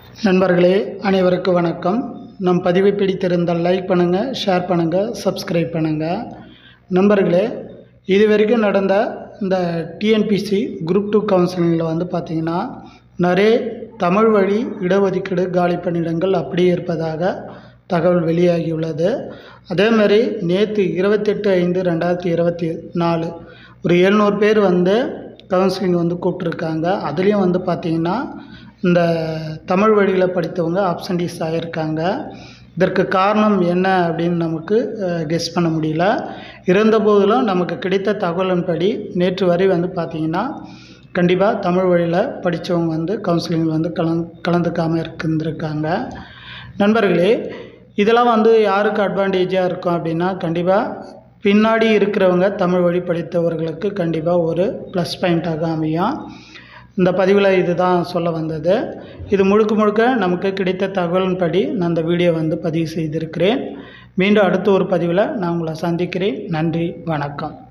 நண்பர்களே அனைவருக்கும் வணக்கம் நம் பதிவை பிடித்திருந்தால் லைக் பண்ணுங்கள் ஷேர் பண்ணுங்கள் சப்ஸ்கிரைப் பண்ணுங்கள் நண்பர்களே இது வரைக்கும் நடந்த இந்த டிஎன்பிசி குரூப் டூ கவுன்சிலிங்கில் வந்து பார்த்திங்கன்னா நிறைய தமிழ் வழி இடஒதுக்கீடு காலி பணியிடங்கள் அப்படியே இருப்பதாக தகவல் வெளியாகியுள்ளது அதே மாதிரி நேற்று இருபத்தெட்டு ஐந்து ரெண்டாயிரத்தி இருபத்தி நாலு ஒரு எழுநூறு பேர் வந்து கவுன்சிலிங் வந்து கூப்பிட்ருக்காங்க அதுலேயும் வந்து பார்த்திங்கன்னா இந்த தமிழ் வழியில் படித்தவங்க ஆப்சன்டீஸ் ஆகியிருக்காங்க இதற்கு காரணம் என்ன அப்படின்னு நமக்கு கெஸ் பண்ண முடியல இருந்த போதிலும் நமக்கு கிடைத்த தகவலின்படி நேற்று வரை வந்து பார்த்திங்கன்னா கண்டிப்பாக தமிழ் வழியில் படித்தவங்க வந்து கவுன்சிலிங் வந்து கலந் கலந்துக்காமல் இருந்திருக்காங்க நண்பர்களே இதெல்லாம் வந்து யாருக்கு அட்வான்டேஜாக இருக்கும் அப்படின்னா கண்டிப்பாக பின்னாடி இருக்கிறவங்க தமிழ் வழி படித்தவர்களுக்கு கண்டிப்பாக ஒரு ப்ளஸ் பாயிண்ட்டாக அமையும் இந்த பதிவில் இதுதான் சொல்ல வந்தது இது முழுக்க முழுக்க நமக்கு கிடைத்த தகவலின்படி நான் இந்த வீடியோ வந்து பதிவு செய்திருக்கிறேன் மீண்டும் அடுத்த ஒரு பதிவில் நான் உங்களை சந்திக்கிறேன் நன்றி வணக்கம்